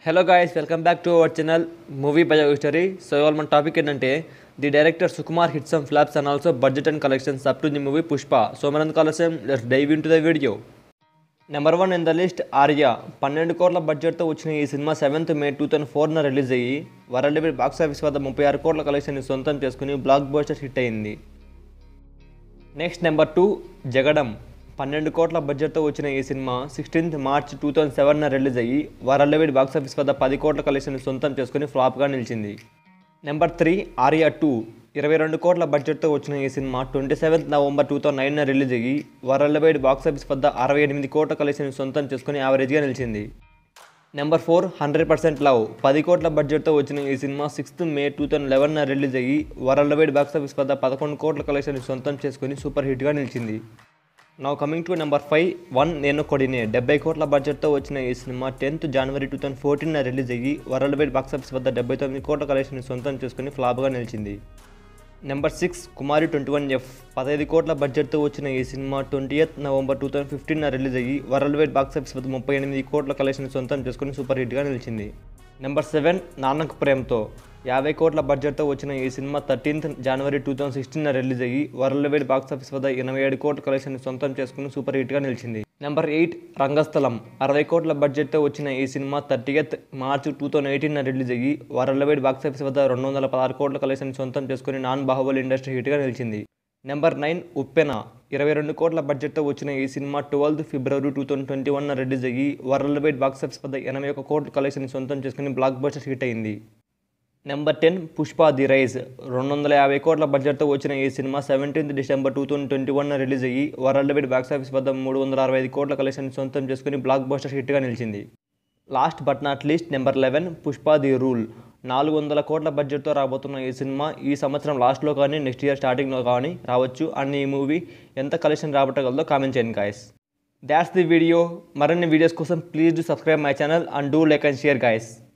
hello guys welcome back to our channel movie bio history so ఇవాళ మన topic ఏంటంటే the director Sukumar hit some flops and also budget and collections up to the movie Pushpa so మనందుకు కలసం let's dive in to the video number one in the list Arya పన్నెండు కోట్ల బడ్జెట్తో వచ్చిన ఈ సినిమా సెవెంత్ మే టూ థౌసండ్ ఫోర్న రిలీజ్ అయ్యి వరల్డ్ వైడ్ బాక్స్ ఆఫీస్ వద్ద ముప్పై ఆరు కోట్ల కలెక్షన్ని సొంతం చేసుకుని బ్లాక్ బస్టర్ హిట్ అయింది నెక్స్ట్ నెంబర్ టూ జగడం పన్నెండు కోట్ల బడ్జెట్తో వచ్చిన ఈ సినిమా సిక్స్టీన్త్ మార్చ్ టూ థౌసండ్ సెవెన్న రిలీజ్ అయ్యి వరల్డ్ వైడ్ బాక్స్ ఆఫీస్ వద్ద పది కోట్ల కలెక్షన్ సొంతం చేసుకుని ఫ్లాప్గా నిలిచింది నెంబర్ త్రీ ఆర్యా టూ ఇరవై రెండు కోట్ల బడ్జెట్తో వచ్చిన ఈ సినిమా twenty seventh November two thousand నైన్న రిలీజ్ అయ్యి వరల్డ్ వైడ్ బాక్స్ ఆఫీస్ వద్ద అరవై ఎనిమిది కోట్ల కలెక్షన్ సొంతం చేసుకుని యావరేజ్గా నిలిచింది number four hundred percent love పది కోట్ల బడ్జెట్తో వచ్చిన ఈ సినిమా సిక్స్త్ మే టూ థౌసండ్ లెవెన్న రిలీజ్ అయ్యి వరల్డ్ వైడ్ బాక్స్ ఆఫీస్ వద్ద పదకొండు కోట్ల కలెక్షన్ సొంతం చేసుకుని సూపర్ హిట్గా నిలిచింది now coming to number five one నేను కొడినే డెబ్బై కోట్ల బడ్జెట్తో వచ్చిన ఈ cinema tenth January two thousand fourteen release అయ్యి వరల్డ్ వైడ్ బాక్స్ ఆఫీస్ వద్ద డెబ్బై తొమ్మిది కోట్ల కలెక్షన్ సొంతం చేసుకుని ఫ్లాప్గా నిలిచింది number six Kumari twenty one F పదహైదు కోట్ల బడ్జెట్తో వచ్చిన ఈ సినిమా twenty eighth November two thousand fifteen release అయ్యి వరల్డ్ వైడ్ బాక్స్ ఆఫీస్ వద్ద ముప్పై ఎనిమిది కోట్ల కలెక్షన్ సొంతం చేసుకుని సూపర్ హిట్గా నిలిచింది నెంబర్ సెవెన్ నాన్నకు ప్రేమతో యాభై కోట్ల బడ్జెట్తో వచ్చిన ఈ సినిమా thirteenth January two thousand sixteen release అయ్యి వరల్డ్ వైడ్ బాక్స్ ఆఫీస్ వద్ద ఎనభై ఏడు కోట్ల కలెక్షన్ సొంతం చేసుకుని సూపర్ హిట్గా నిలిచింది నెంబర్ ఎయిట్ రంగస్థలం అరవై కోట్ల బడ్జెట్తో వచ్చిన ఈ సినిమా thirtieth March two thousand eighteen release అయ్యి వరల్డ్ వైడ్ బాక్స్ ఆఫీస్ వద్ద రెండు వందల పదహారు కోట్ల కలెక్షన్ సొంతం చేసుకుని నాన్ బాహుబలి ఇండస్ట్రీ హిట్గా నిలిచింది నెంబర్ నైన్ ఉప్పెన ఇరవై రెండు కోట్ల బడ్జెట్తో వచ్చిన ఈ సినిమా twelfth February two thousand twenty one release అయ్యి వరల్డ్ వైడ్ బాక్స్ ఆఫీస్ వద్ద ఎనభై ఒక కోట్ల కలెక్షన్ సొంతం చేసుకుని బ్లాక్ బస్టర్ హిట్ అయింది number ten Pushpa the rise రెండు వందల యాభై కోట్ల బడ్జెట్తో వచ్చిన ఈ సినిమా seventeenth December two thousand twenty one release అయ్యి వరల్డ్ వైడ్ బాక్స్ ఆఫీస్ వద్ద మూడు వందల అరవై ఐదు కోట్ల కలెక్షన్ సొంతం చేసుకుని బ్లాక్ బస్టర్ హిట్గా నిలిచింది last but not least number eleven Pushpa the rule నాలుగు వందల కోట్ల బడ్జెట్తో రాబోతున్న ఈ సినిమా ఈ సంవత్సరం లాస్ట్లో కానీ నెక్స్ట్ ఇయర్ స్టార్టింగ్లో కానీ రావచ్చు అండ్ ఈ మూవీ ఎంత కలెక్షన్ రాబట్టగలదో కామెంట్ చేయండి గాయస్ దాట్స్ ది వీడియో మరిన్ని వీడియోస్ కోసం please do subscribe my channel and do like and share guys